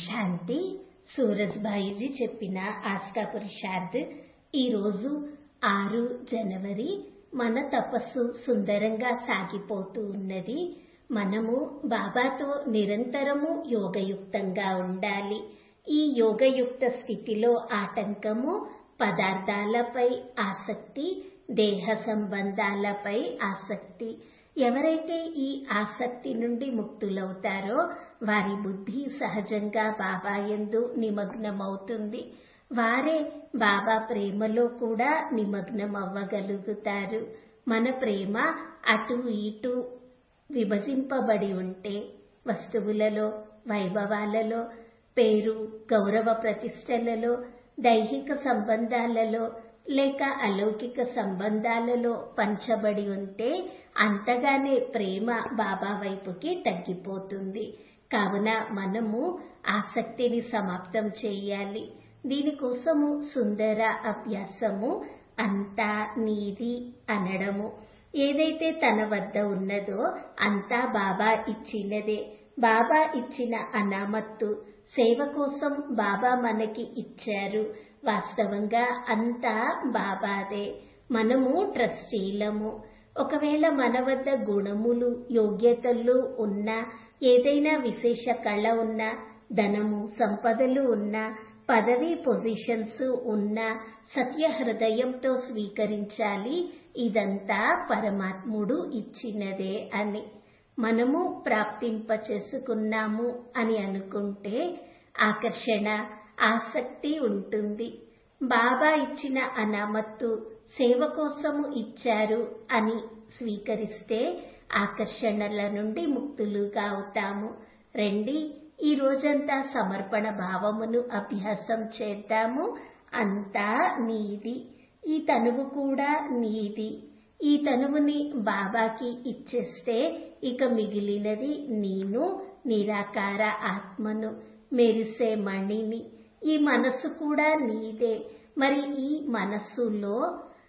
శాంతి సూరజ్భాయిజీ చెప్పిన ఆస్కా పురుషార్థ్ ఈరోజు ఆరు జనవరి మన తపస్సు సుందరంగా సాగిపోతూ ఉన్నది మనము బాబాతో నిరంతరము యోగయుక్తంగా ఉండాలి ఈ యోగయుక్త స్థితిలో ఆటంకము పదార్థాలపై ఆసక్తి దేహ సంబంధాలపై ఆసక్తి ఎవరైతే ఈ ఆసక్తి నుండి ముక్తులవుతారో వారి బుద్ధి సహజంగా బాబా యందు నిమగ్నమవుతుంది వారే బాబా ప్రేమలో కూడా నిమగ్నం అవ్వగలుగుతారు మన ప్రేమ అటు ఇటు విభజింపబడి ఉంటే వస్తువులలో వైభవాలలో పేరు గౌరవ ప్రతిష్టలలో దైహిక సంబంధాలలో లేక అలౌకిక సంబంధాలలో పంచబడి ఉంటే అంతగానే ప్రేమ బాబా వైపుకి తగ్గిపోతుంది కావున మనము ఆసక్తిని సమాప్తం చేయాలి దీనికోసము సుందర అభ్యాసము అంతా నీది అనడము ఏదైతే తన వద్ద ఉన్నదో అంతా బాబా ఇచ్చినదే బాబా ఇచ్చిన అనామత్తు సేవ కోసం బాబా మనకి ఇచ్చారు వాస్తవంగా అంతా బాబాదే మనము ట్రస్టీలము ఒకవేళ మన వద్ద గుణములు యోగ్యతలు ఉన్నా ఏదైనా విశేష కళ ఉన్నా ధనము సంపదలు ఉన్నా పదవి పొజిషన్స్ ఉన్నా సత్య హృదయంతో స్వీకరించాలి ఇదంతా పరమాత్ముడు ఇచ్చినదే అని మనము ప్రాప్తింప చేసుకున్నాము అని అనుకుంటే ఆకర్షణ ఆసక్తి ఉంటుంది బాబా ఇచ్చిన అనామత్తు సేవ కోసము ఇచ్చారు అని స్వీకరిస్తే ఆకర్షణల నుండి ముక్తులుగా అవుతాము రండి ఈ రోజంతా సమర్పణ భావమును అభ్యాసం చేద్దాము అంతా నీది ఈ తనువు కూడా నీది ఈ తనువుని బాబాకి ఇచ్చేస్తే ఇక మిగిలినది నేను నిరాకార ఆత్మను మెరిసే మణిని ఈ మనసు కూడా నీదే మరి ఈ మనస్సులో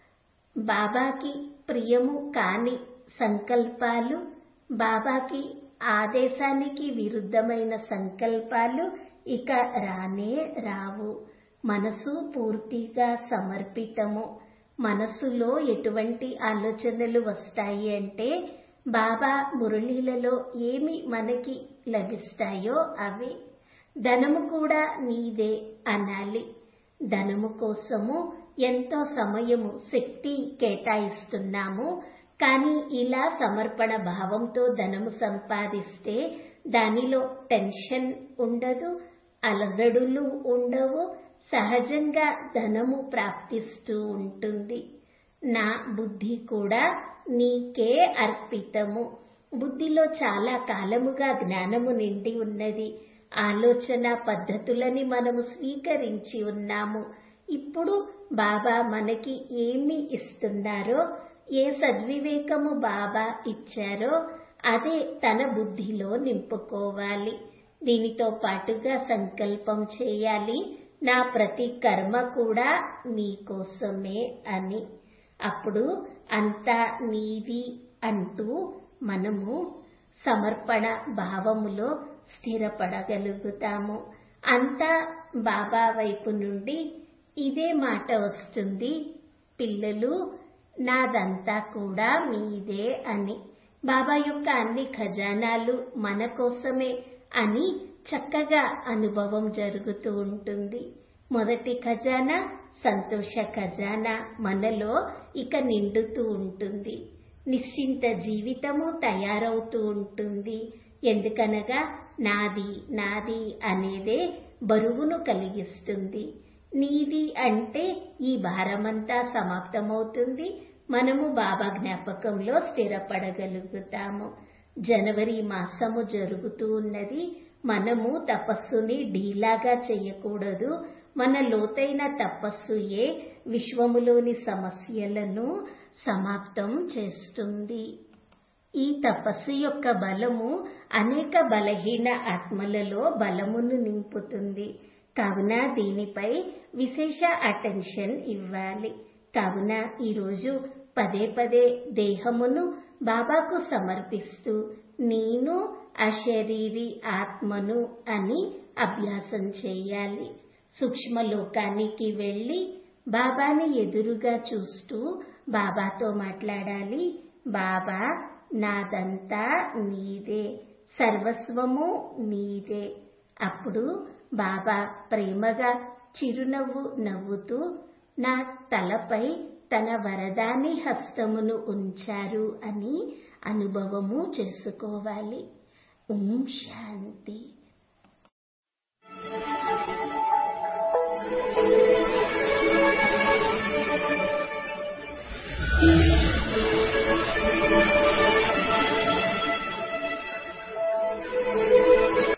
బాబాకి ప్రియము కాని సంకల్పాలు బాబాకి ఆదేశానికి విరుద్ధమైన సంకల్పాలు ఇక రానే రావు మనసు పూర్తిగా సమర్పితము మనసులో ఎటువంటి ఆలోచనలు వస్తాయి అంటే బాబా మురళీలలో ఏమి మనకి లభిస్తాయో అవే ధనము కూడా నీదే అనాలి ధనము కోసము ఎంతో సమయము శక్తి కేటాయిస్తున్నాము కానీ ఇలా సమర్పణ భావంతో ధనము సంపాదిస్తే దానిలో టెన్షన్ ఉండదు అలజడులు ఉండవు సహజంగా ధనము ప్రాప్తిస్తూ ఉంటుంది నా బుద్ధి కూడా నీకే అర్పితము బుద్ధిలో చాలా కాలముగా జ్ఞానము నిండి ఉన్నది ఆలోచన పద్ధతులని మనము స్వీకరించి ఉన్నాము ఇప్పుడు బాబా మనకి ఏమి ఇస్తున్నారో ఏ సద్వివేకము బాబా ఇచ్చారో అదే తన బుద్ధిలో నింపుకోవాలి దీనితో పాటుగా సంకల్పం చేయాలి నా ప్రతి కర్మ కూడా మీకోసమే అని అప్పుడు అంతా నీది అంటూ మనము సమర్పణ భావములో స్థిరపడగలుగుతాము అంతా బాబా వైపు నుండి ఇదే మాట వస్తుంది పిల్లలు నాదంతా కూడా మీదే అని బాబా యొక్క అన్ని ఖజానాలు మన కోసమే అని చక్కగా అనుభవం జరుగుతూ ఉంటుంది మొదటి ఖజానా సంతోష ఖజానా మనలో ఇక నిండుతూ ఉంటుంది నిశ్చింత జీవితము తయారవుతూ ఉంటుంది ఎందుకనగా నాది నాది అనేదే బరువును కలిగిస్తుంది నీది అంటే ఈ భారమంతా సమాప్తమవుతుంది మనము బాబా జ్ఞాపకంలో స్థిరపడగలుగుతాము జనవరి మాసము జరుగుతూ ఉన్నది మనము తపస్సుని ఢీలాగా చేయకూడదు మన లోతైన తపస్సుయే విశ్వములోని సమస్యలను సమాప్తం చేస్తుంది ఈ తపస్సు యొక్క బలము అనేక బలహీన ఆత్మలలో బలమును నింపుతుంది కావున దీనిపై విశేష అటెన్షన్ ఇవ్వాలి కావున ఈరోజు పదే పదే దేహమును బాబాకు సమర్పిస్తూ నేను అశరీరి ఆత్మను అని అభ్యాసం చేయాలి సూక్ష్మలోకానికి వెళ్ళి బాబాని ఎదురుగా చూస్తూ బాబాతో మాట్లాడాలి బాబా నాదంతా నీదే సర్వస్వము నీదే అప్పుడు బాబా ప్రేమగా చిరునవ్వు నవ్వుతూ నా తలపై తన వరదాని హస్తమును ఉంచారు అని అనుభవము చేసుకోవాలి ఓం శాంతి